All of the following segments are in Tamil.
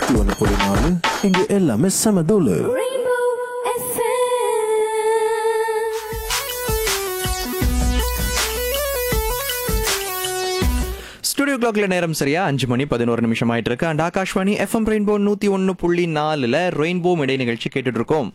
நூத்தி ஒண்ணு புள்ளி நாலு இங்க எல்லாமே செம தூளு Rainbow FM. ஸ்டுடியோ கிளாக்ல நேரம் சரியா அஞ்சு மணி பதினோரு நிமிஷம் ஆயிட்டு இருக்கு அண்ட் ஆகாஷ்வாணி எஃப்எம் ரெயின்போ நூத்தி ஒன்னு புள்ளி நாலுல ரெயின்போ இடை நிகழ்ச்சி கேட்டுட்டு இருக்கோம்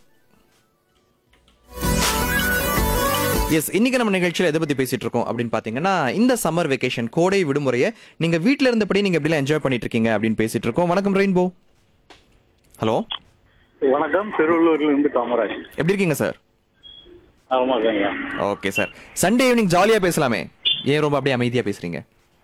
எஸ் இன்னைக்கு நம்ம நிகழ்ச்சியில் எதை பத்தி பேசிட்டு இருக்கோம் அப்படின்னு பாத்தீங்கன்னா இந்த சம்மர் வெக்கேஷன் கோடை விடுமுறையை நீங்க வீட்ல இருந்தபடி நீங்க எப்படிலாம் என்ஜாய் பண்ணிட்டு இருக்கீங்க அப்படின்னு பேசிட்டு இருக்கோம் வணக்கம் ரெயின்போ ஹலோ வணக்கம் திருவள்ளூர்ல இருந்து காமராஜ் எப்படி இருக்கீங்க சார் ஆமாங்க ஓகே சார் சண்டே ஈவினிங் ஜாலியா பேசலாமே ஏன் ரொம்ப அப்படியே அமைதியா பேசுறீங்க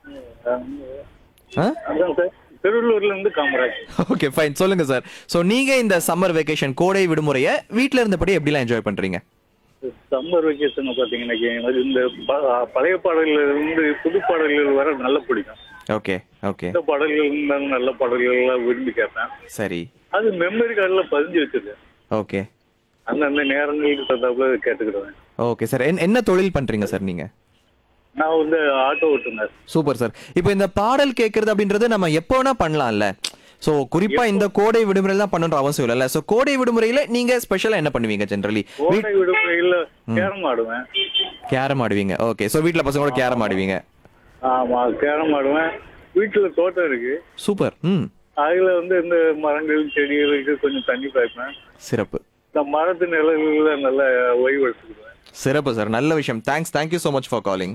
ஆ அதான் சார் திருவள்ளூர்ல இருந்து காமராஜ் ஓகே ஃபைன் சொல்லுங்க சார் ஸோ நீங்க இந்த சம்மர் வெக்கேஷன் கோடை விடுமுறையை வீட்ல இருந்தபடி எப்படிலாம் என்ஜாய் பண்றீங்க சம்மர் வெக்கேஷன் பாத்தீங்கன்னா எனக்கு இந்த ப- பழைய பாடல்கள் இருந்து புது பாடல்கள் வர நல்ல பிடிக்கும் ஓகே ஓகே இந்த பாடல்கள் இருந்தாலும் நல்ல பாடல்கள் எல்லாம் விரும்பி கேட்பேன் சரி அது மெமரி கார்டுல பதிஞ்சு வச்சிருக்கேன் ஓகே அந்தந்த நேரங்களுக்கு தகுந்தாப்புல கேட்டுக்கிடுவேன் ஓகே சார் என்ன தொழில் பண்றீங்க சார் நீங்க நான் வந்து ஆட்டோ ஓட்டுனர் சூப்பர் சார் இப்போ இந்த பாடல் கேட்கறது அப்படின்றது நம்ம எப்போ வேணா பண்ணலாம்ல ஸோ குறிப்பா இந்த கோடை விடுமுறையில தான் பண்ணணுன்ற அவசியம் இல்லைல்ல ஸோ கோடை விடுமுறையில நீங்க ஸ்பெஷலா என்ன பண்ணுவீங்க ஜென்ரலி கோடை விடுமுறையில கேரம் ஆடுவேன் கேரம் ஆடுவீங்க ஓகே ஸோ வீட்டில் பசங்களோட கேரம் ஆடுவீங்க ஆமா கேரம் ஆடுவேன் வீட்டுல தோட்டம் இருக்கு சூப்பர் ம் அதுல வந்து இந்த மரங்கள் செடிகளுக்கு கொஞ்சம் தண்ணி பாய்ப்பேன் சிறப்பு இந்த மரத்து நிழல்ல நல்லா ஓய்வு எடுத்துக்குவேன் சிறப்பு சார் நல்ல விஷயம் thanks thank you so much for calling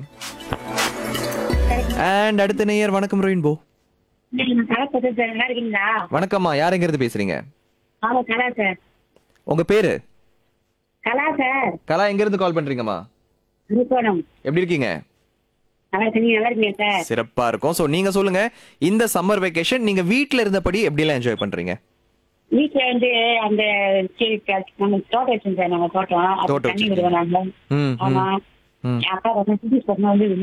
and அடுத்த நேயர் வணக்கம் ரெயின்போ நான் கலா பேசுறேன் சார் நல்லா இருக்கீங்களா வணக்கம்மா யார் எங்கிருந்து பேசுறீங்க ஆமா கலா சார் உங்க பேரு கலா சார் கலா எங்க இருந்து கால் பண்றீங்கம்மா திருப்பணம் எப்படி இருக்கீங்க நல்லா இருக்கீங்க நல்லா இருக்கீங்க சார் சிறப்பா இருக்கும் ஸோ நீங்க சொல்லுங்க இந்த சம்மர் வெக்கேஷன் நீங்க வீட்ல இருந்தபடி எப்படிலாம் என்ஜாய் பண்றீங்க வீட்டுல வந்து அந்த செடி க- நம்ம தோட்டம் வச்சிருந்தோம் சார் நாங்க தோட்டம் அப்ப தோட்டம் தண்ணி வச்சிருக்கீங்க. விடுவோம் நாங்க ம், ம், ஆமா ம். அப்பா வந்து புதுசு பண்ண வந்து